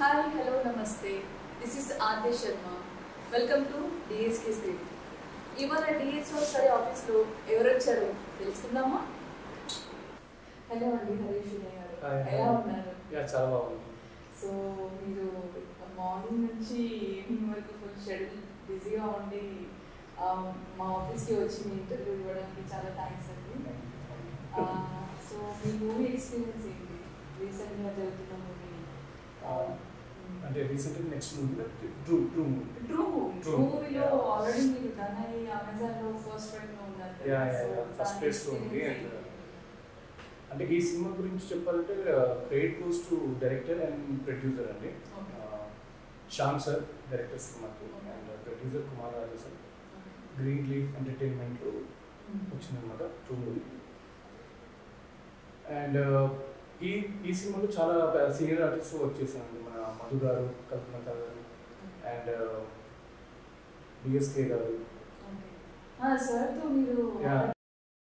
Hi hello నమస్తే this is Aadya Sharma welcome to DSK script ఇవాళ DSO సరే ఆఫీస్లో ఎవరు వచ్చారో తెలుసుకుందామా హలో అండి హరీష్ వినయ్ గారు Hi, hi. ఎలా ఉన్నారు యా చాలా బాగుంది సో మీరు మార్నింగ్ నుంచి ఈవినింగ్ వరకు ఫుల్ షెడ్యూల్ బిజీగా ఉండి ఆ, మా ఆఫీస్కి వచ్చి మీ ఇంటర్వ్యూ ఇవ్వడానికి చాలా థ్యాంక్స్ అండి సో మీ మూవీ ఎక్స్పీరియన్స్ ఏంటి రీసెంట్గా జరుగుతున్న మూవీ అంటే recent next movie true true movie true True. మూవీలో Yeah. ఆల్రెడీ మీరు డన్ అయ్యి అమెజాన్ లో ఫస్ట్ ర్యాంక్ లో ఉన్నారు కదా. యా యా So, ఫస్ట్ దాని ప్లేస్ లో ఉంది experience అండ్ ఏంటి? అంటే ఈ సినిమా గురించి చెప్పాలంటే credit goes to director and producer అండి Okay. Uh, Shyam sir director సినిమాకి and producer Kumar Raja sir green leaf entertainment Mm. వచ్చిందనమాట ట్రూ మూవీ అండ్ ఈ ఈ సినిమాలో చాలా సీనియర్ ఆర్టిస్ట్ వర్క్ చేశానండి మన Madhu garu Kalpana garu and DSK garu Okay. ఆ, సార్ తో మీరు Yeah.